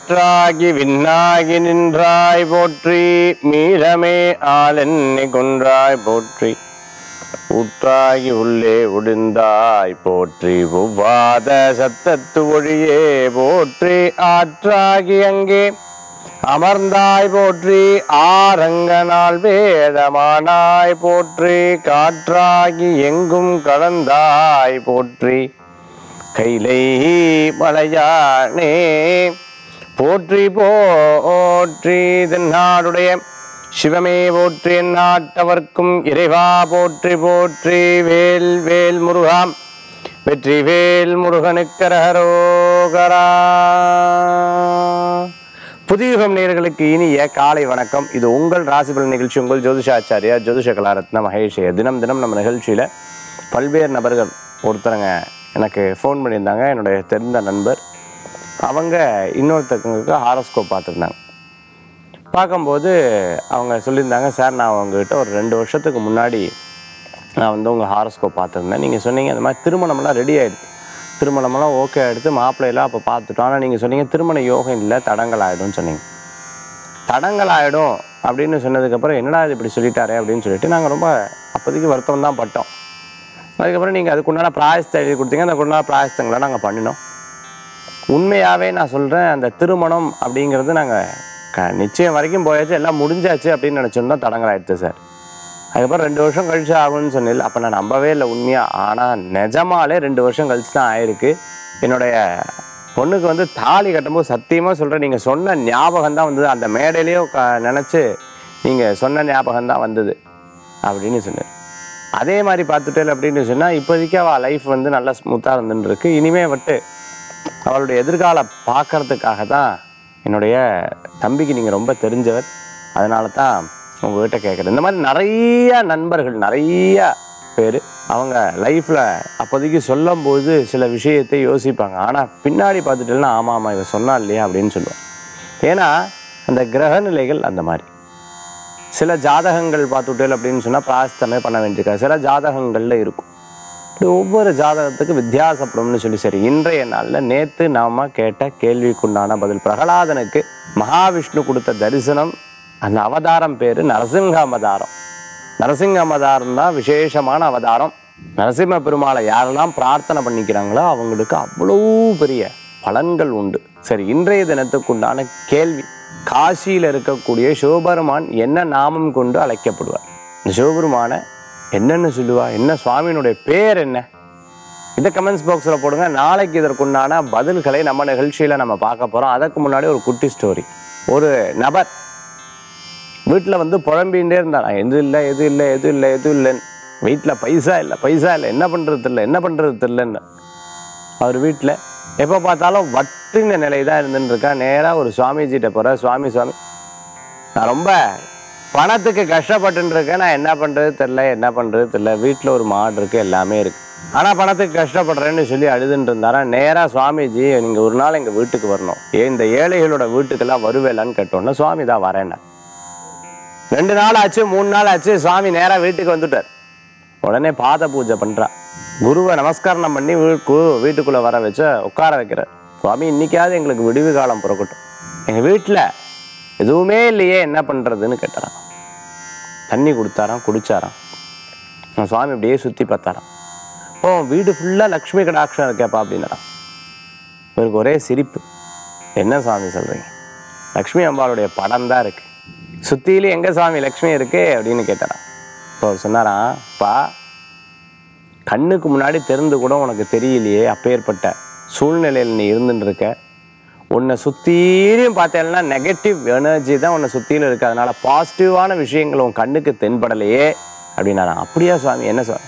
ஆற்றாகி விண்ணாகி நின்றாய் போற்றி மீரமே ஆளெண்ணி கொன்றாய் போற்றி ஊற்றாகி உள்ளே ஒடிந்தாய் போற்றி ஒவ்வாத சத்தத்து ஒழியே போற்றி ஆற்றாகி அங்கே அமர்ந்தாய் போற்றி ஆரங்கனால் வேதமானாய் போற்றி காற்றாகி எங்கும் கலந்தாய் போற்றி கைலை மலையானே போற்றி போற்றி தென்னாடுடைய சிவமே போற்றி எந்நாட்டவர்க்கும் இறைவா போற்றி போற்றி வேல் வேல் முருகாம் வெற்றி வேல் முருகனுக்கரகரோகரா புதியுகம் நேயர்களுக்கு இனிய காலை வணக்கம் இது உங்கள் ராசிபலன் நிகழ்ச்சி உங்கள் ஜோதிஷாச்சாரியா ஜோதிஷ கலாரத்ன மகேஷ் தினம் தினம் நம்ம நிகழ்ச்சியில் பல்வேறு நபர்கள் ஒருத்தருங்க எனக்கு ஃபோன் பண்ணியிருந்தாங்க என்னுடைய தெரிந்த நண்பர் அவங்க இன்னொருத்தவங்களுக்கு ஹாரோஸ்கோப் பார்த்துருந்தாங்க பார்க்கும்போது அவங்க சொல்லியிருந்தாங்க சார் நான் உங்ககிட்ட ஒரு ரெண்டு வருஷத்துக்கு முன்னாடி நான் வந்து உங்கள் ஹாரோஸ்கோப் பார்த்துருந்தேன் நீங்கள் சொன்னீங்க அந்த மாதிரி திருமணம்லாம் ரெடி ஆயிடுது திருமணமெல்லாம் ஓகே எடுத்து மாப்பிள்ளையெல்லாம் அப்போ பார்த்துட்டோம் ஆனால் நீங்கள் சொன்னீங்க திருமண யோகம் இல்லை தடங்கள் ஆகிடும்னு சொன்னீங்க தடங்கள் ஆகிடும் அப்படின்னு சொன்னதுக்கப்புறம் என்னடா இது இப்படி சொல்லிட்டாரே அப்படின்னு சொல்லிட்டு நாங்கள் ரொம்ப அப்போதைக்கு வருத்தம் தான் பட்டோம் அதுக்கப்புறம் நீங்கள் அதுக்குண்டான பிராயசத்தை எழுதி கொடுத்தீங்க அதுக்குண்டான பிராயசத்தங்களை நாங்கள் பண்ணினோம் உண்மையாகவே நான் சொல்கிறேன் அந்த திருமணம் அப்படிங்கிறது நாங்கள் க நிச்சயம் வரைக்கும் போயாச்சு எல்லாம் முடிஞ்சாச்சு அப்படின்னு நினச்சிருந்தோம் தடங்கள் ஆயிடுச்சு சார் அதுக்கப்புறம் ரெண்டு வருஷம் கழிச்சு ஆகும்னு சொன்னேன் அப்போ நான் நம்பவே இல்லை உண்மையாக ஆனால் நிஜமாலே ரெண்டு வருஷம் கழிச்சு தான் ஆயிருக்கு என்னுடைய பொண்ணுக்கு வந்து தாலி கட்டும்போது சத்தியமாக சொல்கிறேன் நீங்கள் சொன்ன ஞாபகம் தான் வந்தது அந்த மேடையிலேயோ க நினச்சி நீங்கள் சொன்ன ஞாபகம் தான் வந்தது அப்படின்னு சொன்னேன் அதே மாதிரி பார்த்துட்டேன் அப்படின்னு சொன்னால் இப்போதைக்கு அவள் லைஃப் வந்து நல்லா ஸ்மூத்தாக இருந்துன்னு இருக்கு இனிமே விட்டு அவளுடைய எதிர்காலம் பார்க்கறதுக்காக தான் என்னுடைய தம்பிக்கு நீங்கள் ரொம்ப தெரிஞ்சவர் அதனால தான் உங்ககிட்ட கேட்குறேன் இந்த மாதிரி நிறைய நண்பர்கள் நிறைய பேர் அவங்க லைஃப்பில் அப்போதைக்கு சொல்லும்போது சில விஷயத்தை யோசிப்பாங்க ஆனால் பின்னாடி பார்த்துட்டேன்னா ஆமாம் ஆமாம் இவன் சொன்னா இல்லையா அப்படின்னு சொல்லுவான் ஏன்னா அந்த கிரக நிலைகள் அந்த மாதிரி சில ஜாதகங்கள் பார்த்துட்டேல் அப்படின்னு சொன்னால் பிராஸ்தமே பண்ண வேண்டியிருக்கா சில ஜாதகங்களில் இருக்கும் இப்படி ஒவ்வொரு ஜாதகத்துக்கு வித்தியாசப்படும்னு சொல்லி சரி இன்றைய நாளில் நேற்று நாம கேட்ட கேள்விக்குண்டான பதில் பிரகலாதனுக்கு மகாவிஷ்ணு கொடுத்த தரிசனம் அந்த அவதாரம் பேர் நரசிங்க அவதாரம் நரசிங்க அவதாரம் தான் விசேஷமான அவதாரம் நரசிம்ம பெருமாளை யாரெல்லாம் பிரார்த்தனை பண்ணிக்கிறாங்களோ அவங்களுக்கு அவ்வளோ பெரிய பலன்கள் உண்டு சரி இன்றைய தினத்துக்குண்டான கேள்வி காசியில் இருக்கக்கூடிய சிவபெருமான் என்ன நாமம் கொண்டு அழைக்கப்படுவார் இந்த சிவபெருமானை என்னன்னு சொல்லுவா என்ன சுவாமியினுடைய பேர் என்ன இதை கமெண்ட்ஸ் பாக்ஸில் போடுங்க நாளைக்கு இதற்குண்டான பதில்களை நம்ம நிகழ்ச்சியில் நம்ம பார்க்க போகிறோம் அதற்கு முன்னாடி ஒரு குட்டி ஸ்டோரி ஒரு நபர் வீட்டில் வந்து புழம்பிகிட்டே இருந்தான் எது இல்லை எது இல்லை எது இல்லை எது இல்லைன்னு வீட்டில் பைசா இல்லை பைசா இல்லை என்ன பண்ணுறது இல்லை என்ன பண்ணுறது இல்லைன்னு அவர் வீட்டில் எப்போ பார்த்தாலும் வட்டின நிலை தான் இருந்துட்டு இருக்கா நேராக ஒரு சுவாமிஜிட்ட போகிற சுவாமி சுவாமி நான் ரொம்ப பணத்துக்கு கஷ்டப்பட்டுன்னு இருக்கேன் நான் என்ன பண்ணுறது தெரில என்ன பண்ணுறது தெரில வீட்டில் ஒரு மாடு இருக்குது எல்லாமே இருக்குது ஆனால் பணத்துக்கு கஷ்டப்படுறேன்னு சொல்லி அழுதுன்னு இருந்தாரா நேராக சுவாமிஜி நீங்கள் ஒரு நாள் எங்கள் வீட்டுக்கு வரணும் ஏன் இந்த ஏழைகளோட வீட்டுக்கெல்லாம் வருவேலான்னு கேட்டோன்னா சுவாமி தான் வரேன்னா ரெண்டு நாள் ஆச்சு மூணு நாள் ஆச்சு சுவாமி நேராக வீட்டுக்கு வந்துட்டார் உடனே பாத பூஜை பண்ணுறா குருவை நமஸ்காரம் பண்ணி வீட்டு வீட்டுக்குள்ளே வர வச்ச உட்கார வைக்கிறார் சுவாமி இன்னைக்காவது எங்களுக்கு விடுவு காலம் பிறக்கட்டும் எங்கள் வீட்டில் எதுவுமே இல்லையே என்ன பண்ணுறதுன்னு கேட்டாராம் தண்ணி கொடுத்தாராம் குடிச்சாராம் நான் சுவாமி அப்படியே சுற்றி பார்த்தாராம் ஓ வீடு ஃபுல்லாக லக்ஷ்மி கடாட்சம் இருக்கேப்பா அப்படின்னாராம் இவருக்கு ஒரே சிரிப்பு என்ன சுவாமி சொல்கிறீங்க லக்ஷ்மி அம்பாளுடைய படம் தான் இருக்குது சுத்தியிலே எங்கே சுவாமி லக்ஷ்மி இருக்கு அப்படின்னு கேட்டாராம் இப்போ அவர் சொன்னாராம் பா கண்ணுக்கு முன்னாடி தெரிந்து கூட உனக்கு தெரியலையே அப்பேற்பட்ட சூழ்நிலையில் நீ இருந்துட்டு இருக்க உன்னை சுத்தீரையும் பார்த்தேன்னா நெகட்டிவ் எனர்ஜி தான் உன்னை சுற்றிலும் இருக்கு அதனால பாசிட்டிவான விஷயங்கள் உன் கண்ணுக்கு தென்படலையே அப்படின்னாராம் அப்படியா சுவாமி என்ன சுவாமி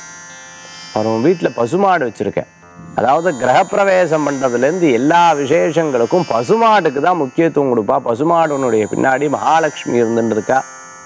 அவர் உன் வீட்டில் பசுமாடு வச்சுருக்கேன் அதாவது கிரகப்பிரவேசம் பண்ணுறதுலேருந்து எல்லா விசேஷங்களுக்கும் பசுமாட்டுக்கு தான் முக்கியத்துவம் கொடுப்பா பசுமாடுனுடைய பின்னாடி மகாலட்சுமி இருந்துட்டு இருக்கா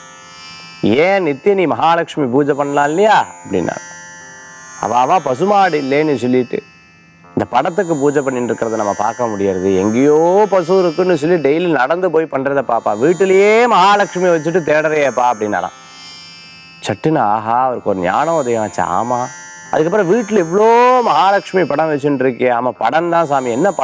ஏன் நித்திய நீ மகாலட்சுமி பூஜை பண்ணலாம் இல்லையா அப்படின்னா அவ அவ பசுமாடு இல்லைன்னு சொல்லிட்டு இந்த படத்துக்கு பூஜை பண்ணிட்டு இருக்கிறத நம்ம பார்க்க முடியறது எங்கேயோ பசு இருக்குன்னு சொல்லி டெய்லி நடந்து போய் பண்றத பாப்பா வீட்டிலேயே மகாலட்சுமி வச்சுட்டு தேடுறையப்பா அப்படின்னாராம் சட்டுன்னு ஆஹா அவருக்கு ஒரு ஞானம் உதயம் ஆச்சு ஆமா அதுக்கப்புறம் வீட்டில் இவ்வளோ மகாலட்சுமி படம் வச்சுட்டு இருக்கே ஆமா படம் தான் சாமி என்ன படம்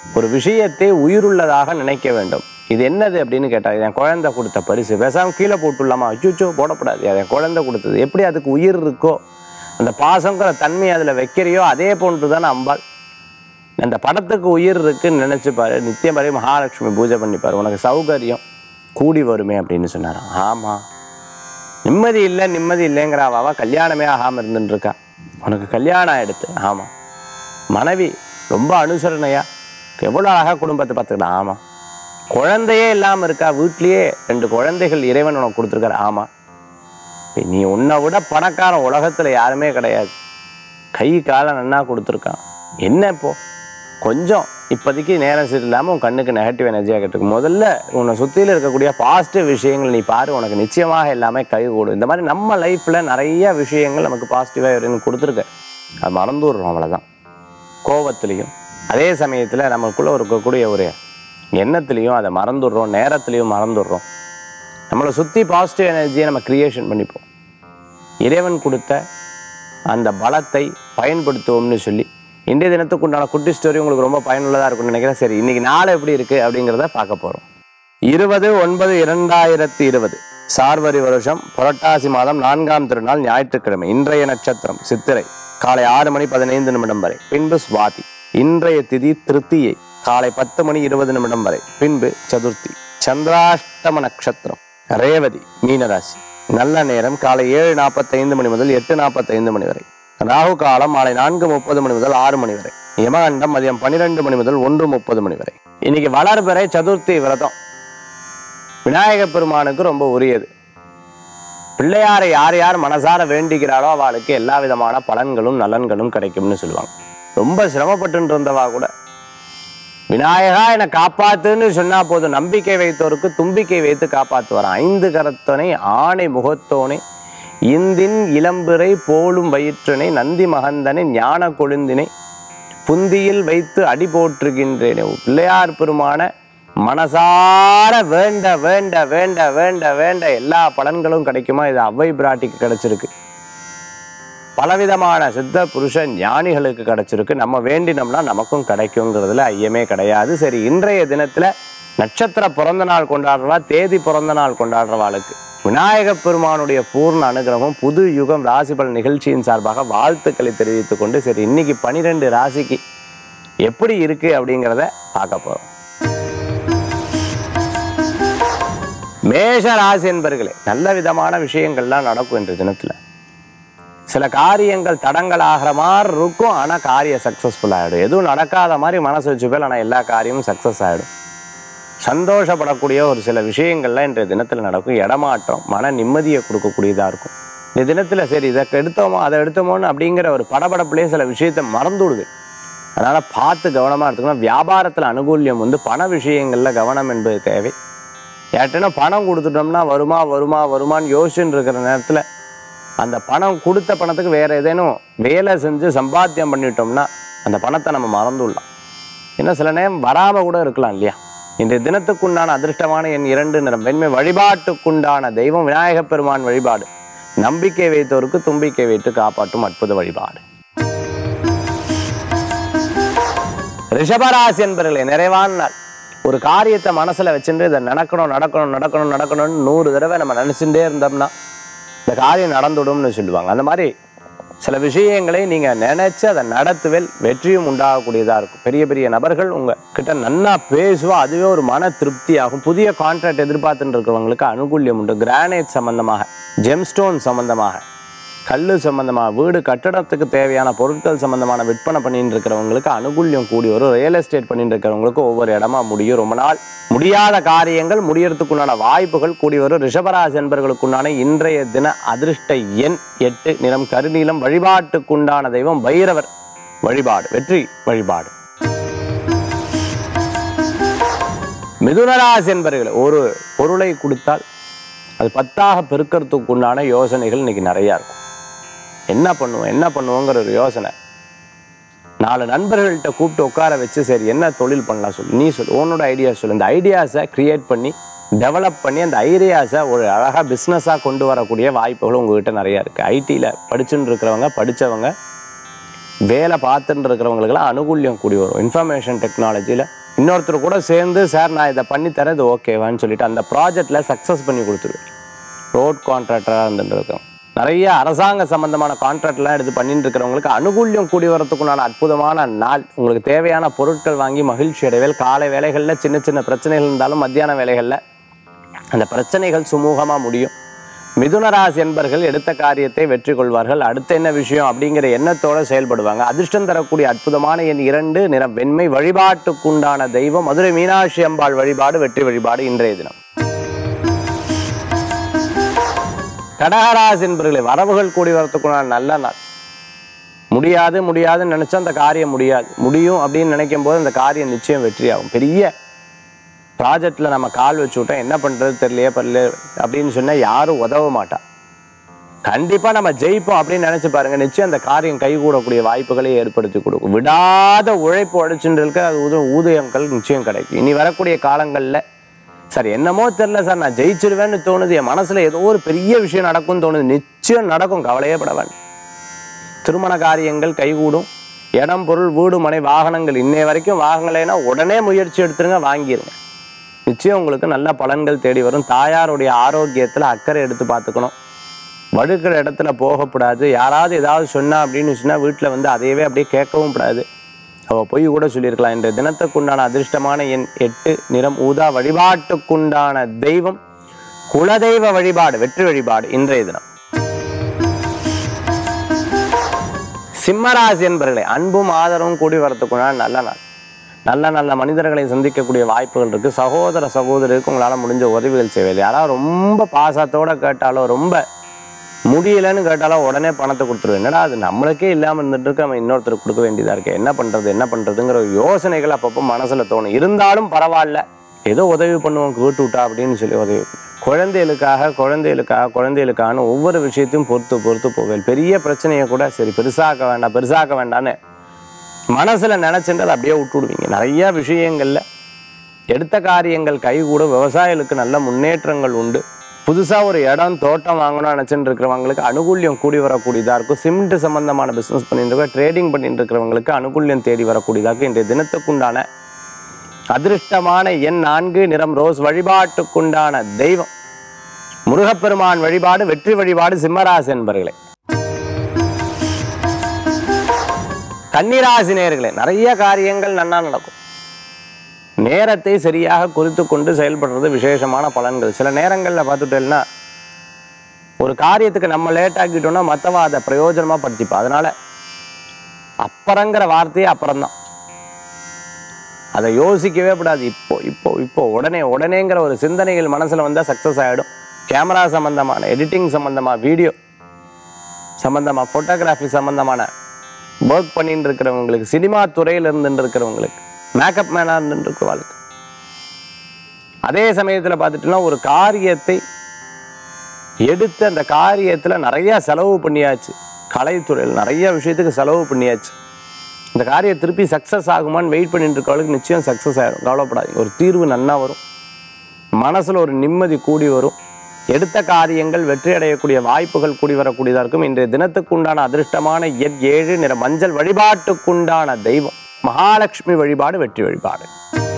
ஒரு விஷயத்தை உயிருள்ளதாக நினைக்க வேண்டும் இது என்னது அப்படின்னு கேட்டால் என் குழந்தை கொடுத்த பரிசு பேசாம கீழே போட்டுடலாமா அச்சுச்சோ போடக்கூடாது அது என் குழந்தை கொடுத்தது எப்படி அதுக்கு உயிர் இருக்கோ அந்த பாசங்கிற தன்மை அதில் வைக்கிறியோ அதே போன்று தானே அம்பாள் அந்த படத்துக்கு உயிர் இருக்குன்னு நினைச்சு பாரு நித்தியம் பாரு மகாலட்சுமி பூஜை பண்ணிப்பாரு உனக்கு சௌகரியம் கூடி வருமே அப்படின்னு சொன்னாராம் ஆமா நிம்மதி இல்லை நிம்மதி இல்லைங்கிற அவ கல்யாணமே ஆகாம இருந்துட்டு இருக்கா உனக்கு கல்யாணம் ஆயிடுத்து ஆமா மனைவி ரொம்ப அனுசரணையா எவ்வளோ அழகா குடும்பத்தை பார்த்துக்கலாம் ஆமா குழந்தையே இல்லாம இருக்கா வீட்லயே ரெண்டு குழந்தைகள் இறைவன் உனக்கு கொடுத்துருக்காரு ஆமா இப்ப நீ உன்னை விட பணக்காரன் உலகத்துல யாருமே கிடையாது கை காலை நன்னா கொடுத்துருக்கான் என்ன இப்போ கொஞ்சம் இப்போதைக்கு நேரம் சரியில்லாமல் உன் கண்ணுக்கு நெகட்டிவ் எனர்ஜியாக கேட்டுருக்கு முதல்ல உன்னை சுற்றியில் இருக்கக்கூடிய பாசிட்டிவ் விஷயங்கள் நீ பாரு உனக்கு நிச்சயமாக எல்லாமே கை கூடும் இந்த மாதிரி நம்ம லைஃப்பில் நிறைய விஷயங்கள் நமக்கு பாசிட்டிவாக இருந்து கொடுத்துருக்கு அது மறந்து விடுறோம் அவ்வளோதான் கோவத்துலேயும் அதே சமயத்தில் நமக்குள்ளே இருக்கக்கூடிய ஒரு எண்ணத்துலேயும் அதை மறந்துடுறோம் நேரத்துலேயும் மறந்துடுறோம் நம்மளை சுற்றி பாசிட்டிவ் எனர்ஜியை நம்ம கிரியேஷன் பண்ணிப்போம் இறைவன் கொடுத்த அந்த பலத்தை பயன்படுத்துவோம்னு சொல்லி இன்றைய தினத்துக்கு உண்டான குட்டி ஸ்டோரி உங்களுக்கு ரொம்ப பயனுள்ளதாக இருக்கும்னு நினைக்கிறேன் சரி இன்னைக்கு நாள் எப்படி இருக்குது அப்படிங்கிறத பார்க்க போகிறோம் இருபது ஒன்பது இரண்டாயிரத்தி இருபது சார்வரி வருஷம் புரட்டாசி மாதம் நான்காம் திருநாள் ஞாயிற்றுக்கிழமை இன்றைய நட்சத்திரம் சித்திரை காலை ஆறு மணி பதினைந்து நிமிடம் வரை பின்பு சுவாதி இன்றைய திதி திருத்தியை காலை பத்து மணி இருபது நிமிடம் வரை பின்பு சதுர்த்தி சந்திராஷ்டம நட்சத்திரம் ரேவதி மீனராசி நல்ல நேரம் காலை ஏழு நாற்பத்தைந்து மணி முதல் எட்டு நாற்பத்தைந்து மணி வரை ராகு காலம் மாலை நான்கு முப்பது மணி முதல் ஆறு மணி வரை யமகண்டம் மதியம் பன்னிரெண்டு மணி முதல் ஒன்று முப்பது மணி வரை இன்னைக்கு வளர்பிறை சதுர்த்தி விரதம் விநாயகப் பெருமானுக்கு ரொம்ப உரியது பிள்ளையாரை யார் யார் மனசார வேண்டிக்கிறாளோ அவளுக்கு எல்லா விதமான பலன்களும் நலன்களும் கிடைக்கும்னு சொல்லுவாங்க ரொம்ப சிரமப்பட்டு இருந்தவா கூட விநாயகா என்னை காப்பாத்துன்னு சொன்னா போதும் நம்பிக்கை வைத்தோருக்கு தும்பிக்கை வைத்து காப்பாத்துவாராம் ஐந்து கரத்தனை ஆணை முகத்தோனை இந்தின் இளம்பிறை போலும் வயிற்றனை நந்தி மகந்தனை ஞான கொழுந்தினை புந்தியில் வைத்து அடி போற்றுகின்றேனே பிள்ளையார் பெருமான மனசார வேண்ட வேண்ட வேண்ட வேண்ட வேண்ட எல்லா பலன்களும் கிடைக்குமா இது அவ்வை பிராட்டிக்கு கிடைச்சிருக்கு பலவிதமான சித்த புருஷ ஞானிகளுக்கு கிடைச்சிருக்கு நம்ம வேண்டினோம்னா நமக்கும் கிடைக்குங்கிறதுல ஐயமே கிடையாது சரி இன்றைய தினத்துல நட்சத்திர பிறந்த நாள் கொண்டாடுறவா தேதி பிறந்த நாள் கொண்டாடுறவாளுக்கு விநாயக பெருமானுடைய பூர்ண அனுகிரகம் புது யுகம் ராசிபல் நிகழ்ச்சியின் சார்பாக வாழ்த்துக்களை தெரிவித்துக் கொண்டு சரி இன்னைக்கு பனிரெண்டு ராசிக்கு எப்படி இருக்கு அப்படிங்கிறத பார்க்க போறோம் மேஷ ராசி என்பர்களே நல்ல விதமான விஷயங்கள்லாம் நடக்கும் இன்றைய தினத்துல சில காரியங்கள் தடங்கள் ஆகிற மாதிரி இருக்கும் ஆனால் காரியம் சக்ஸஸ்ஃபுல் ஆகிடும் எதுவும் நடக்காத மாதிரி மனசு வச்சுப்பேல் ஆனால் எல்லா காரியமும் சக்ஸஸ் ஆகிடும் சந்தோஷப்படக்கூடிய ஒரு சில விஷயங்கள்லாம் இன்றைய தினத்தில் நடக்கும் இடமாற்றம் மன நிம்மதியை கொடுக்கக்கூடியதாக இருக்கும் இந்த தினத்தில் சரி இதை எடுத்தோமோ அதை எடுத்தோமோன்னு அப்படிங்கிற ஒரு படபடப்புலேயே சில விஷயத்தை மறந்துடுது அதனால் பார்த்து கவனமாக எடுத்துக்கணும் வியாபாரத்தில் அனுகூல்யம் வந்து பண விஷயங்களில் கவனம் என்பது தேவை யார்கிட்டனா பணம் கொடுத்துட்டோம்னா வருமா வருமா வருமான்னு யோசிச்சுட்டு இருக்கிற நேரத்தில் அந்த பணம் கொடுத்த பணத்துக்கு வேற ஏதேனும் வேலை செஞ்சு சம்பாத்தியம் பண்ணிட்டோம்னா அந்த பணத்தை நம்ம மறந்துடலாம் ஏன்னா சில நேரம் வராமல் கூட இருக்கலாம் இல்லையா இன்றைய தினத்துக்குண்டான அதிர்ஷ்டமான என் இரண்டு நிறம் வெண்மை வழிபாட்டுக்குண்டான தெய்வம் விநாயகப் பெருமான் வழிபாடு நம்பிக்கை வைத்தோருக்கு தும்பிக்கை வைத்து காப்பாற்றும் அற்புத வழிபாடு ரிஷபராசி என்பர்களே நிறைவான நாள் ஒரு காரியத்தை மனசுல வச்சுட்டு இதை நடக்கணும் நடக்கணும் நடக்கணும் நடக்கணும்னு நூறு தடவை நம்ம நினைச்சுட்டே இருந்தோம்னா இந்த காரியம் நடந்துடும்னு சொல்லுவாங்க அந்த மாதிரி சில விஷயங்களை நீங்க நினைச்சு அதை நடத்துவேல் வெற்றியும் உண்டாகக்கூடியதா இருக்கும் பெரிய பெரிய நபர்கள் உங்க கிட்ட நன்னா பேசுவா அதுவே ஒரு மன திருப்தி ஆகும் புதிய கான்ட்ராக்ட் எதிர்பார்த்துட்டு இருக்கிறவங்களுக்கு அனுகூல்யம் உண்டு கிரானைட் சம்பந்தமாக ஜெம்ஸ்டோன் சம்பந்தமாக கல் சம்பந்தமாக வீடு கட்டடத்துக்கு தேவையான பொருட்கள் சம்பந்தமான விற்பனை பண்ணிட்டு இருக்கிறவங்களுக்கு அனுகூல்யம் கூடி வரும் ரியல் எஸ்டேட் பண்ணிட்டு இருக்கிறவங்களுக்கு ஒவ்வொரு இடமா முடியும் ரொம்ப நாள் முடியாத காரியங்கள் முடியறதுக்குண்டான வாய்ப்புகள் கூடி வரும் ரிஷபராசி என்பர்களுக்குண்டான இன்றைய தின அதிர்ஷ்ட எண் எட்டு நிறம் கருநீலம் வழிபாட்டுக்குண்டான தெய்வம் பைரவர் வழிபாடு வெற்றி வழிபாடு மிதுனராசி என்பர்கள் ஒரு பொருளை கொடுத்தால் அது பத்தாக பெருக்கிறதுக்கு உண்டான யோசனைகள் இன்னைக்கு நிறையா இருக்கும் என்ன பண்ணுவோம் என்ன பண்ணுவோங்கிற ஒரு யோசனை நாலு நண்பர்கள்ட்ட கூப்பிட்டு உட்கார வச்சு சரி என்ன தொழில் பண்ணலாம் சொல்லு நீ சொல்லு உன்னோட ஐடியா சொல்லு இந்த ஐடியாஸை கிரியேட் பண்ணி டெவலப் பண்ணி அந்த ஐடியாஸை ஒரு அழகாக பிஸ்னஸாக கொண்டு வரக்கூடிய வாய்ப்புகள் உங்ககிட்ட நிறையா இருக்குது ஐடியில் படிச்சுன்னு இருக்கிறவங்க படித்தவங்க வேலை பார்த்துட்டு இருக்கிறவங்களுக்கெல்லாம் அனுகூல்யம் கூடி வரும் இன்ஃபர்மேஷன் டெக்னாலஜியில் இன்னொருத்தர் கூட சேர்ந்து சார் நான் இதை பண்ணித்தரேன் இது ஓகேவான்னு சொல்லிட்டு அந்த ப்ராஜெக்டில் சக்ஸஸ் பண்ணி கொடுத்துருவேன் ரோட் கான்ட்ராக்டராக இருந்துட்டு இருக்கோம் நிறைய அரசாங்க சம்பந்தமான கான்ட்ராக்ட்லாம் எடுத்து பண்ணிட்டு இருக்கிறவங்களுக்கு அனுகூல்யம் கூடி வரத்துக்குண்டான அற்புதமான நாள் உங்களுக்கு தேவையான பொருட்கள் வாங்கி மகிழ்ச்சி அடைவேல் காலை வேலைகளில் சின்ன சின்ன பிரச்சனைகள் இருந்தாலும் மத்தியான வேலைகளில் அந்த பிரச்சனைகள் சுமூகமாக முடியும் மிதுன ராசி என்பர்கள் எடுத்த காரியத்தை வெற்றி கொள்வார்கள் அடுத்து என்ன விஷயம் அப்படிங்கிற எண்ணத்தோட செயல்படுவாங்க அதிர்ஷ்டம் தரக்கூடிய அற்புதமான எண் இரண்டு நிறம் வெண்மை வழிபாட்டுக்குண்டான தெய்வம் மதுரை மீனாட்சி அம்பாள் வழிபாடு வெற்றி வழிபாடு இன்றைய தினம் கடகராசி என்பர்களை வரவுகள் கூடி வரத்துக்குண்டான நல்ல நாள் முடியாது முடியாதுன்னு நினைச்சா அந்த காரியம் முடியாது முடியும் அப்படின்னு நினைக்கும் போது அந்த காரியம் நிச்சயம் வெற்றியாகும் பெரிய ப்ராஜெக்டில் நம்ம கால் வச்சு விட்டோம் என்ன பண்ணுறது தெரியலையே பரல அப்படின்னு சொன்னால் யாரும் உதவ மாட்டா கண்டிப்பாக நம்ம ஜெயிப்போம் அப்படின்னு நினச்சி பாருங்க நிச்சயம் அந்த காரியம் கைகூடக்கூடிய வாய்ப்புகளை ஏற்படுத்தி கொடுக்கும் விடாத உழைப்பு உழைச்சுட்டு இருக்க அது உத ஊதியங்கள் நிச்சயம் கிடைக்கும் இனி வரக்கூடிய காலங்களில் சார் என்னமோ தெரில சார் நான் ஜெயிச்சிருவேன்னு தோணுது என் மனசில் ஏதோ ஒரு பெரிய விஷயம் நடக்கும்னு தோணுது நிச்சயம் நடக்கும் கவலையே பட வேண்டாம் திருமண காரியங்கள் கைகூடும் இடம் பொருள் வீடு மனை வாகனங்கள் இன்னைய வரைக்கும் வாங்கலைன்னா உடனே முயற்சி எடுத்துருங்க வாங்கிருங்க நிச்சயம் உங்களுக்கு நல்ல பலன்கள் தேடி வரும் தாயாருடைய ஆரோக்கியத்தில் அக்கறை எடுத்து பார்த்துக்கணும் வழுக்கிற இடத்துல போகக்கூடாது யாராவது ஏதாவது சொன்னா அப்படின்னு சொன்னால் வீட்டில் வந்து அதையவே அப்படியே கேட்கவும் கூடாது அவள் பொய் கூட சொல்லியிருக்கலாம் இன்றைய தினத்துக்குண்டான அதிர்ஷ்டமான எண் எட்டு நிறம் ஊதா வழிபாட்டுக்குண்டான தெய்வம் குலதெய்வ வழிபாடு வெற்றி வழிபாடு இன்றைய தினம் சிம்மராசி என்பர்களே அன்பும் ஆதரவும் கூடி வரத்துக்குண்டான நல்ல நாள் நல்ல நல்ல மனிதர்களை சந்திக்கக்கூடிய வாய்ப்புகள் இருக்கு சகோதர சகோதரிக்கு உங்களால் முடிஞ்ச உதவிகள் செய்வது யாராவது ரொம்ப பாசத்தோட கேட்டாலோ ரொம்ப முடியலன்னு கேட்டாலோ உடனே பணத்தை கொடுத்துருவேன் என்னடா அது நம்மளுக்கே இல்லாமல் இருந்துட்டு இருக்கு நம்ம இன்னொருத்தருக்கு கொடுக்க வேண்டியதாக இருக்கு என்ன பண்ணுறது என்ன பண்ணுறதுங்கிற யோசனைகள் அப்பப்போ மனசில் தோணும் இருந்தாலும் பரவாயில்ல ஏதோ உதவி பண்ணுவோம் கேட்டு விட்டா அப்படின்னு சொல்லி உதவி குழந்தைகளுக்காக குழந்தைகளுக்காக குழந்தைகளுக்கான ஒவ்வொரு விஷயத்தையும் பொறுத்து பொறுத்து போவேன் பெரிய பிரச்சனையை கூட சரி பெருசாக்க வேண்டாம் பெருசாக்க வேண்டான்னு மனசுல நினைச்சுட்டு அதை அப்படியே விட்டுடுவீங்க நிறைய விஷயங்கள்ல எடுத்த காரியங்கள் கைகூட விவசாயிகளுக்கு நல்ல முன்னேற்றங்கள் உண்டு புதுசா ஒரு இடம் தோட்டம் வாங்கணும்னு நினைச்சுட்டு இருக்கிறவங்களுக்கு அனுகூல்யம் கூடி வரக்கூடியதா இருக்கும் சிமெண்ட் சம்பந்தமான பிசினஸ் பண்ணிட்டு இருக்க ட்ரேடிங் பண்ணிட்டு இருக்கிறவங்களுக்கு அனுகூல்யம் தேடி வரக்கூடியதாக இருக்கும் இன்றைய தினத்துக்குண்டான அதிருஷ்டமான எண் நான்கு நிறம் ரோஸ் வழிபாட்டுக்குண்டான தெய்வம் முருகப்பெருமான் வழிபாடு வெற்றி வழிபாடு சிம்மராசி என்பர்களே கன்னிராசி நேர்களே நிறைய காரியங்கள் நன்னா நடக்கும் நேரத்தை சரியாக குறித்து கொண்டு செயல்படுறது விசேஷமான பலன்கள் சில நேரங்களில் பார்த்துட்டேன்னா ஒரு காரியத்துக்கு நம்ம லேட் ஆக்கிட்டோம்னா மற்றவா அதை பிரயோஜனமாக படுத்திப்பா அதனால அப்புறங்கிற வார்த்தையே அப்புறம்தான் அதை யோசிக்கவே கூடாது இப்போ இப்போ இப்போ உடனே உடனேங்கிற ஒரு சிந்தனைகள் மனசில் வந்தால் சக்ஸஸ் ஆகிடும் கேமரா சம்பந்தமான எடிட்டிங் சம்பந்தமாக வீடியோ சம்பந்தமாக ஃபோட்டோகிராஃபி சம்பந்தமான ஒர்க் பண்ணிட்டு இருக்கிறவங்களுக்கு சினிமா துறையில் இருந்துட்டு இருக்கிறவங்களுக்கு மேக்கப் மேனாக இருந்துட்டு இருக்கிறவங்களுக்கு அதே சமயத்தில் பார்த்துட்டோம்னா ஒரு காரியத்தை எடுத்து அந்த காரியத்தில் நிறைய செலவு பண்ணியாச்சு கலைத்துறையில் நிறைய விஷயத்துக்கு செலவு பண்ணியாச்சு இந்த காரியம் திருப்பி சக்ஸஸ் ஆகுமான்னு வெயிட் பண்ணிட்டு இருக்கவங்களுக்கு நிச்சயம் சக்ஸஸ் ஆகிடும் கவலைப்படாதீங்க ஒரு தீர்வு நன்னா வரும் மனசில் ஒரு நிம்மதி கூடி வரும் எடுத்த காரியங்கள் வெற்றி அடையக்கூடிய வாய்ப்புகள் கூடி வரக்கூடியதாக இருக்கும் இன்றைய தினத்துக்குண்டான அதிர்ஷ்டமான எண் ஏழு நிற மஞ்சள் வழிபாட்டுக்குண்டான தெய்வம் மகாலட்சுமி வழிபாடு வெற்றி வழிபாடு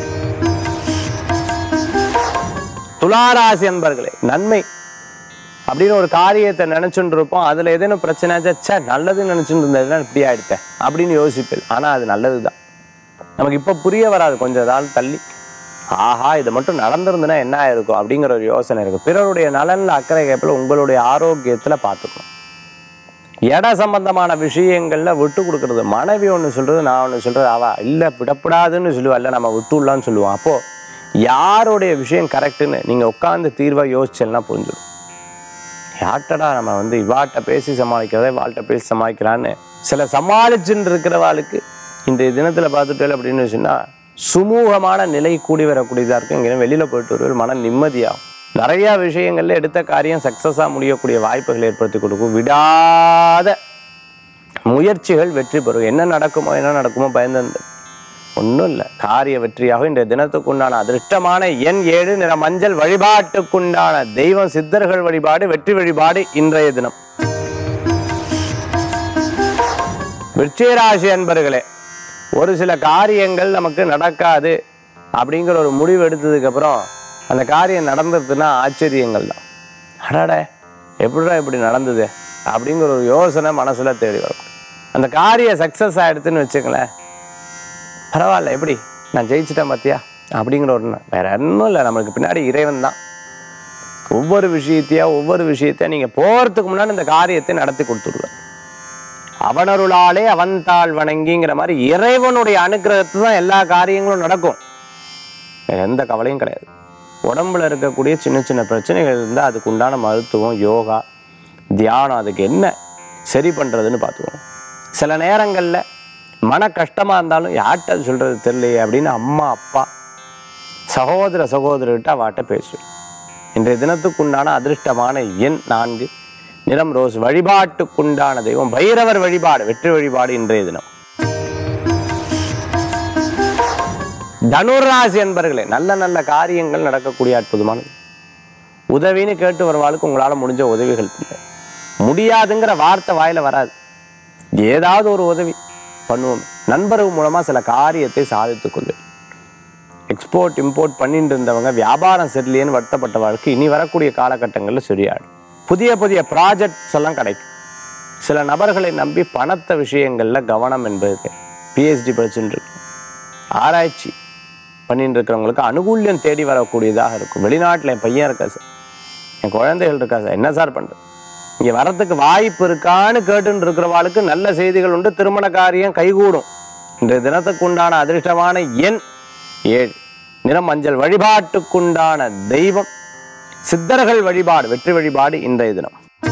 துளாராசி அன்பர்களே நன்மை அப்படின்னு ஒரு காரியத்தை நினைச்சுட்டு இருப்போம் அதுல ஏதேனும் பிரச்சனை ச்சே நல்லதுன்னு நினைச்சுட்டு இருந்ததுன்னா இப்படி ஆயிடுத்தேன் அப்படின்னு யோசிப்பேன் ஆனா அது நல்லதுதான் நமக்கு இப்ப புரிய வராது கொஞ்ச நாள் தள்ளி ஆஹா இது மட்டும் நடந்திருந்துன்னா என்ன ஆயிருக்கும் அப்படிங்கிற ஒரு யோசனை இருக்கும் பிறருடைய நலன்ல அக்கறை கேப்பில் உங்களுடைய ஆரோக்கியத்துல பார்த்துக்கணும் இட சம்பந்தமான விஷயங்கள்ல விட்டு கொடுக்கறது மனைவி ஒன்று சொல்றது நான் ஒன்று சொல்றது அவ இல்லை விடப்படாதுன்னு சொல்லுவா இல்லை நம்ம விட்டுடலாம்னு சொல்லுவோம் அப்போ யாருடைய விஷயம் கரெக்டுன்னு நீங்க உட்காந்து தீர்வா யோசிச்சேன்னா புரிஞ்சிடும் யார்ட்டடா நம்ம வந்து இவாட்ட பேசி சமாளிக்கிறதே வாழ்கிட்ட பேசி சமாளிக்கிறான்னு சில சமாளிச்சுட்டு இருக்கிறவாளுக்கு இன்றைய தினத்தில் பார்த்துட்டேன் அப்படின்னு சொன்னா சுமூகமான நிலை கூடி வரக்கூடியதாக இருக்கும் இங்கே வெளியில் போயிட்டு வருவது மன நிம்மதியாகும் நிறையா விஷயங்கள்ல எடுத்த காரியம் சக்ஸஸாக முடியக்கூடிய வாய்ப்புகள் ஏற்படுத்தி கொடுக்கும் விடாத முயற்சிகள் வெற்றி பெறும் என்ன நடக்குமோ என்ன நடக்குமோ பயந்து ஒன்றும் இல்லை காரிய வெற்றியாக இன்றைய தினத்துக்குண்டான அதிர்ஷ்டமான எண் ஏழு நிற மஞ்சள் வழிபாட்டுக்குண்டான தெய்வம் சித்தர்கள் வழிபாடு வெற்றி வழிபாடு இன்றைய தினம் விருச்சிகராசி அன்பர்களே ஒரு சில காரியங்கள் நமக்கு நடக்காது அப்படிங்கிற ஒரு முடிவு எடுத்ததுக்கு அப்புறம் அந்த காரியம் நடந்ததுன்னா ஆச்சரியங்கள் தான் அடாடே எப்படிடா இப்படி நடந்தது அப்படிங்கிற ஒரு யோசனை மனசுல தேடி வரும் அந்த காரியம் சக்சஸ் ஆயிடுதுன்னு வச்சுங்களேன் பரவாயில்ல எப்படி நான் ஜெயிச்சிட்டேன் பார்த்தியா அப்படிங்கிற ஒரு எண்ணம். வேற ஒன்றும் இல்லை நம்மளுக்கு பின்னாடி இறைவன் தான் ஒவ்வொரு விஷயத்தையா ஒவ்வொரு விஷயத்தையா நீங்க போறதுக்கு முன்னாடி இந்த காரியத்தை நடத்தி கொடுத்துடுவார் அவனருளாலே அவன்தாள் வணங்கிங்கிற மாதிரி இறைவனுடைய அனுக்கிரகத்து தான் எல்லா காரியங்களும் நடக்கும் வேற எந்த கவலையும் கிடையாது உடம்புல இருக்கக்கூடிய சின்ன சின்ன பிரச்சனைகள் இருந்தால் அதுக்கு உண்டான மருத்துவம் யோகா தியானம் அதுக்கு என்ன சரி பண்ணுறதுன்னு பார்த்துக்குவோம் சில நேரங்களில் மன கஷ்டமாக இருந்தாலும் யார்கிட்ட சொல்கிறது தெரியலையே அப்படின்னு அம்மா அப்பா சகோதர சகோதரர்கிட்ட அவாட்ட பேசுவேன் இன்றைய தினத்துக்குண்டான அதிர்ஷ்டமான எண் நான்கு நிறம் ரோஸ் வழிபாட்டுக்குண்டான தெய்வம் பைரவர் வழிபாடு வெற்றி வழிபாடு இன்றைய தினம் தனுராசி என்பர்களே நல்ல நல்ல காரியங்கள் நடக்கக்கூடிய அற்புதமானது உதவின்னு கேட்டு வருவாளுக்கு உங்களால் முடிஞ்ச உதவிகள் இல்லை முடியாதுங்கிற வார்த்தை வாயில வராது ஏதாவது ஒரு உதவி பண்ணுவோம் நண்பர்கள் மூலமா சில காரியத்தை சாதித்துக் கொள்வேன் எக்ஸ்போர்ட் இம்போர்ட் பண்ணிட்டு இருந்தவங்க வியாபாரம் சரியில்லையேன்னு வருத்தப்பட்ட வாழ்க்கை இனி வரக்கூடிய காலகட்டங்களில் சரியாடும் புதிய புதிய ப்ராஜெக்ட்ஸ் எல்லாம் கிடைக்கும் சில நபர்களை நம்பி பணத்த விஷயங்கள்ல கவனம் என்பது பிஹெச்டி படிச்சுட்டு இருக்கு ஆராய்ச்சி பண்ணிட்டு இருக்கிறவங்களுக்கு அனுகூல்யம் தேடி வரக்கூடியதாக இருக்கும் வெளிநாட்டில் என் பையன் இருக்கா சார் என் குழந்தைகள் இருக்கா சார் என்ன சார் பண்ணுறது இங்கே வரத்துக்கு வாய்ப்பு இருக்கான்னு கேட்டுன்னு இருக்கிறவாளுக்கு நல்ல செய்திகள் உண்டு திருமண காரியம் கைகூடும் இன்றைய தினத்துக்கு உண்டான அதிர்ஷ்டமான எண் ஏழு நிறம் மஞ்சள் வழிபாட்டுக்குண்டான தெய்வம் சித்தர்கள் வழிபாடு வெற்றி வழிபாடு இன்றைய தினம்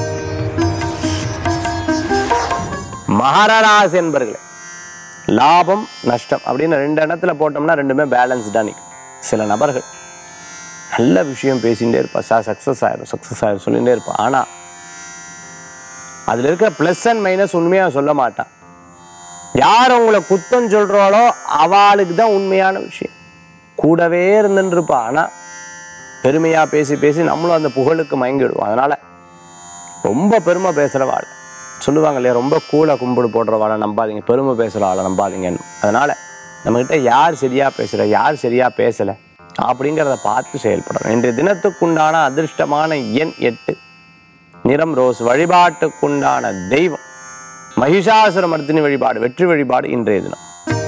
மகராசி என்பர்களே லாபம் நஷ்டம் அப்படின்னு ரெண்டு இடத்துல போட்டோம்னா ரெண்டுமே பேலன்ஸ்டாக நிற்கும் சில நபர்கள் நல்ல விஷயம் பேசிகிட்டே இருப்பா சார் சக்ஸஸ் ஆயிரும் சக்ஸஸ் ஆயிரும் சொல்லிகிட்டே இருப்பா ஆனால் அதில் இருக்கிற ப்ளஸ் அண்ட் மைனஸ் உண்மையாக சொல்ல மாட்டான் யார் உங்களை குத்தம் சொல்கிறாளோ அவளுக்கு தான் உண்மையான விஷயம் கூடவே இருந்துன்னு இருப்பா ஆனால் பெருமையாக பேசி பேசி நம்மளும் அந்த புகழுக்கு மயங்கிடுவோம் அதனால் ரொம்ப பெருமை பேசுகிறவாள் சொல்லுவாங்க இல்லையா ரொம்ப கூலை கும்பிடு போடுறவாளை நம்பாதீங்க பெருமை பேசுகிறவாளை நம்பாதீங்கன்னு அதனால் நம்மக்கிட்ட யார் சரியாக பேசுகிற யார் சரியாக பேசலை அப்படிங்கிறத பார்த்து செயல்படணும் இன்றைய தினத்துக்குண்டான அதிர்ஷ்டமான எண் எட்டு நிறம் ரோஸ் வழிபாட்டுக்குண்டான தெய்வம் மகிஷாசுர மர்த்தினி வழிபாடு வெற்றி வழிபாடு இன்றைய தினம்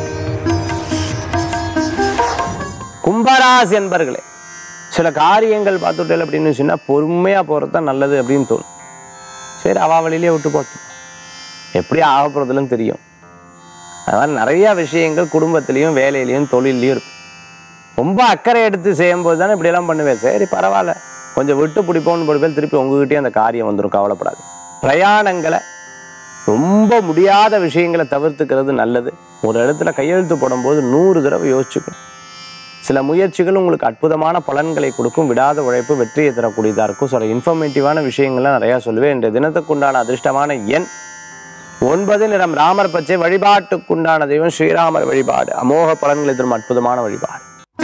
கும்பராசி என்பர்களே சில காரியங்கள் பார்த்துட்டேன் அப்படின்னு சொன்னால் பொறுமையாக போகிறது தான் நல்லது அப்படின்னு தோணும் சரி அவா வழியிலே விட்டு போட்டோம் எப்படி ஆக போகிறதுலும் தெரியும் அதனால் நிறைய விஷயங்கள் குடும்பத்திலையும் வேலையிலையும் தொழிலையும் இருக்கும் ரொம்ப அக்கறை எடுத்து செய்யும்போது தானே இப்படியெல்லாம் பண்ணுவேன் சரி பரவாயில்ல கொஞ்சம் விட்டு பிடிப்போம்னு பிடிப்பேன் திருப்பி உங்ககிட்டயே அந்த காரியம் வந்துடும் கவலைப்படாது பிரயாணங்களை ரொம்ப முடியாத விஷயங்களை தவிர்த்துக்கிறது நல்லது ஒரு இடத்துல கையெழுத்து போடும்போது நூறு தடவை யோசிச்சுக்கணும் சில முயற்சிகள் உங்களுக்கு அற்புதமான பலன்களை கொடுக்கும் விடாத உழைப்பு வெற்றியை தரக்கூடியதாக இருக்கும் சில இன்ஃபர்மேட்டிவான விஷயங்கள்லாம் நிறையா சொல்லுவேன் இன்றைய தினத்துக்குண்டான அதிர்ஷ்டமான எண் ஒன்பது நிறம் ராமர் பச்சை வழிபாட்டுக்குண்டான தெய்வம் ஸ்ரீராமர் வழிபாடு அமோக பலன்களை தரும் அற்புதமான வழிபாடு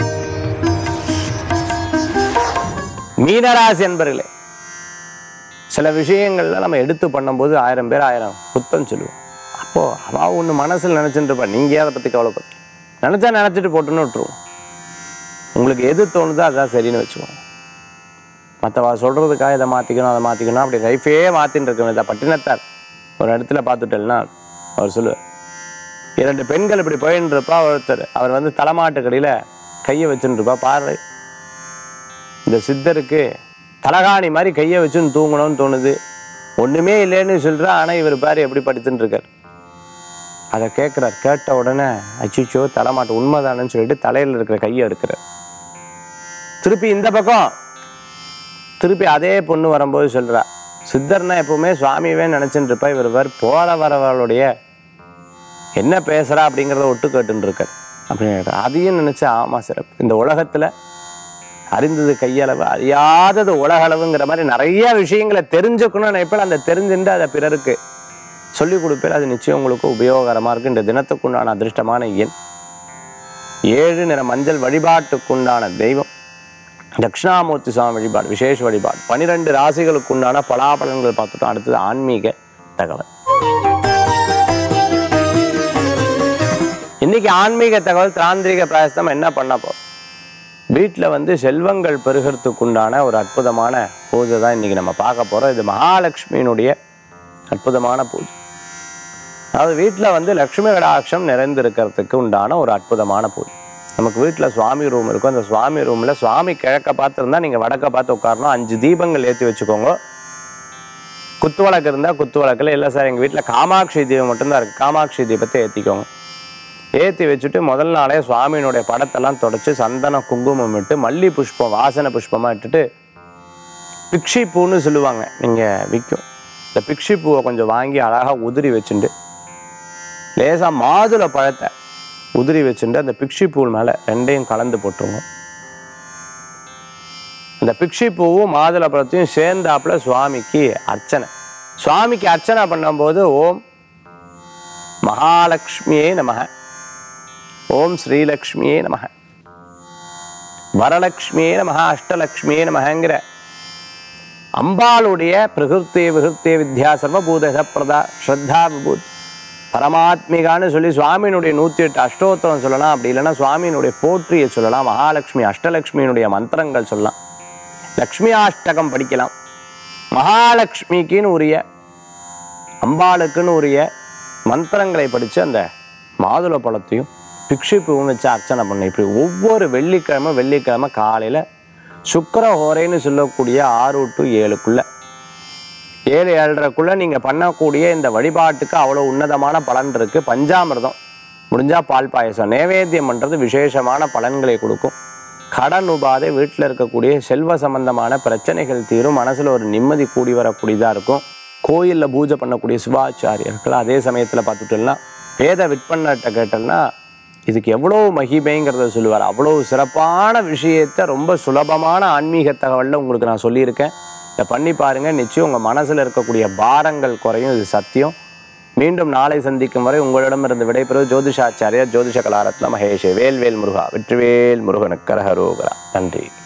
மீனராசி என்பர்களே சில விஷயங்கள்ல நம்ம எடுத்து பண்ணும்போது ஆயிரம் பேர் ஆயிரம் குத்தம் சொல்லுவோம் அப்போ அவ ஒன்று மனசில் நினைச்சுட்டு இருப்பா நீங்க அதை பத்தி கவலைப்பட்டு நினைச்சா நினைச்சிட்டு போட்டுன்னு விட்டுருவோம் உங்களுக்கு எது தோணுதோ அதுதான் சரின்னு வச்சுக்கோங்க மற்றவா சொல்றதுக்காக இதை மாற்றிக்கணும் அதை மாற்றிக்கணும் அப்படி லைஃபே மாற்றின்னு இருக்கணும் இதை பட்டினத்தார் ஒரு இடத்துல பார்த்துட்டேன்னா அவர் சொல்லுவார் இரண்டு பெண்கள் இப்படி போயின்னு இருப்பா ஒருத்தர் அவர் வந்து தலைமாட்டு கடையில் கையை வச்சுன்னு இருப்பா பாரு இந்த சித்தருக்கு தலகாணி மாதிரி கையை வச்சுன்னு தூங்கணும்னு தோணுது ஒண்ணுமே இல்லைன்னு சொல்றா ஆனா இவர் பாரு எப்படி படுத்துன்னு இருக்கார் அதை கேட்குறார் கேட்ட உடனே அச்சிச்சோ தலைமாட்டு உண்மைதானன்னு சொல்லிட்டு தலையில இருக்கிற கையை எடுக்கிறார் திருப்பி இந்த பக்கம் திருப்பி அதே பொண்ணு வரும்போது சொல்றா சித்தர்னா எப்பவுமே சுவாமியவே நினைச்சுட்டு இருப்பா இவர் பார் போற வரவர்களுடைய என்ன பேசுறா அப்படிங்கிறத ஒட்டு கேட்டுன்னு இருக்கார் அப்படின்னு கேட்குறா. அதையும் நினைச்சு ஆமா சிறப்பு இந்த உலகத்துல அறிந்தது கையளவு அறியாதது உலகளவுங்கிற மாதிரி நிறைய விஷயங்களை தெரிஞ்சுக்கணும்னு நினைப்பேன் அந்த தெரிஞ்சுட்டு அதை பிறருக்கு சொல்லிக் கொடுப்பேன் அது நிச்சயம் உங்களுக்கு உபயோகரமாக இருக்கு இந்த தினத்துக்குண்டான அதிர்ஷ்டமான எண் ஏழு நிற மஞ்சள் வழிபாட்டுக்குண்டான தெய்வம் தட்சிணாமூர்த்தி சுவாமி வழிபாடு விசேஷ வழிபாடு பனிரெண்டு ராசிகளுக்குண்டான பலாபலன்கள் பார்த்துட்டோம் அடுத்தது ஆன்மீக தகவல் இன்னைக்கு ஆன்மீக தகவல் தாந்திரிக பிராயசம் என்ன பண்ண போறோம் வீட்டில் வந்து செல்வங்கள் பெருகிறதுக்கு உண்டான ஒரு அற்புதமான பூஜை தான் இன்னைக்கு நம்ம பார்க்க போறோம் இது மகாலட்சுமியினுடைய அற்புதமான பூஜை அதாவது வீட்டில் வந்து லக்ஷ்மி கடாட்சம் நிறைந்திருக்கிறதுக்கு உண்டான ஒரு அற்புதமான பூஜை நமக்கு வீட்டில் சுவாமி ரூம் இருக்கும் அந்த சுவாமி ரூமில் சுவாமி கிழக்க பார்த்துருந்தா நீங்கள் வடக்க பார்த்து உட்காரணும் அஞ்சு தீபங்கள் ஏற்றி வச்சுக்கோங்க குத்து விளக்கு இருந்தால் குத்து விளக்கில் இல்லை சார் எங்கள் வீட்டில் காமாட்சி தீபம் மட்டும்தான் இருக்குது காமாட்சி தீபத்தை ஏற்றிக்கோங்க ஏற்றி வச்சுட்டு முதல் நாளே சுவாமியினுடைய படத்தெல்லாம் தொடச்சி சந்தனம் குங்குமம் இட்டு மல்லி புஷ்பம் வாசனை புஷ்பமாக இட்டுட்டு பிக்ஷி பூன்னு சொல்லுவாங்க நீங்கள் விற்கும் இந்த பிக்ஷி பூவை கொஞ்சம் வாங்கி அழகாக உதிரி வச்சுட்டு லேசாக மாதுளை பழத்தை உதிரி வச்சுட்டு அந்த பிக்ஷி பூ மேலே ரெண்டையும் கலந்து போட்டுருங்க அந்த பிக்ஷி பூவும் மாதுளை பழத்தையும் சேர்ந்தாப்புல சுவாமிக்கு அர்ச்சனை சுவாமிக்கு அர்ச்சனை பண்ணும்போது ஓம் மகாலட்சுமியே நமக ஓம் ஸ்ரீலக்ஷ்மியே நமக வரலக்ஷ்மியே நமக அஷ்டலக்ஷ்மியே நமகங்கிற அம்பாளுடைய பிரகிருத்தே விகிருத்தே வித்யா சர்வபூத பிரதா ஸ்ரத்தா விபூத் பரமாத்மிகான்னு சொல்லி சுவாமியினுடைய நூற்றி எட்டு அஷ்டோத்திரம் சொல்லலாம் அப்படி இல்லைன்னா சுவாமியினுடைய போற்றியை சொல்லலாம் மகாலட்சுமி அஷ்டலக்ஷ்மியினுடைய மந்திரங்கள் சொல்லலாம் லக்ஷ்மி அஷ்டகம் படிக்கலாம் மகாலட்சுமிக்குன்னு உரிய அம்பாளுக்குன்னு உரிய மந்திரங்களை படித்து அந்த மாதுளை பழத்தையும் பிக்ஷி பூவும் வச்சு அர்ச்சனை பண்ண இப்படி ஒவ்வொரு வெள்ளிக்கிழமை வெள்ளிக்கிழமை காலையில் சுக்கர ஹோரைன்னு சொல்லக்கூடிய ஆறு டு ஏழுக்குள்ள ஏழு ஏழரைக்குள்ள நீங்கள் பண்ணக்கூடிய இந்த வழிபாட்டுக்கு அவ்வளோ உன்னதமான பலன் இருக்கு பஞ்சாமிர்தம் முடிஞ்சா பால் பாயசம் நைவேத்தியம் பண்ணுறது விசேஷமான பலன்களை கொடுக்கும் கடன் உபாதை வீட்டில் இருக்கக்கூடிய செல்வ சம்பந்தமான பிரச்சனைகள் தீரும் மனசில் ஒரு நிம்மதி கூடி வரக்கூடியதாக இருக்கும் கோயிலில் பூஜை பண்ணக்கூடிய சிவாச்சாரியர்கள் அதே சமயத்தில் பார்த்துட்டோம்னா வேத விற்பனர்கிட்ட கேட்டோம்னா இதுக்கு எவ்வளோ மகிமைங்கிறத சொல்லுவார் அவ்வளோ சிறப்பான விஷயத்தை ரொம்ப சுலபமான ஆன்மீக தகவலில் உங்களுக்கு நான் சொல்லியிருக்கேன் இதை பண்ணி பாருங்க நிச்சயம் உங்கள் மனசில் இருக்கக்கூடிய பாரங்கள் குறையும் இது சத்தியம் மீண்டும் நாளை சந்திக்கும் வரை உங்களிடமிருந்து விடைபெறுவது ஜோதிஷாச்சாரியா ஜோதிஷ கலாரத்ன மகேஷே வேல்வேல் முருகா வெற்றிவேல் முருகனுக்கு கரஹரோகரா நன்றி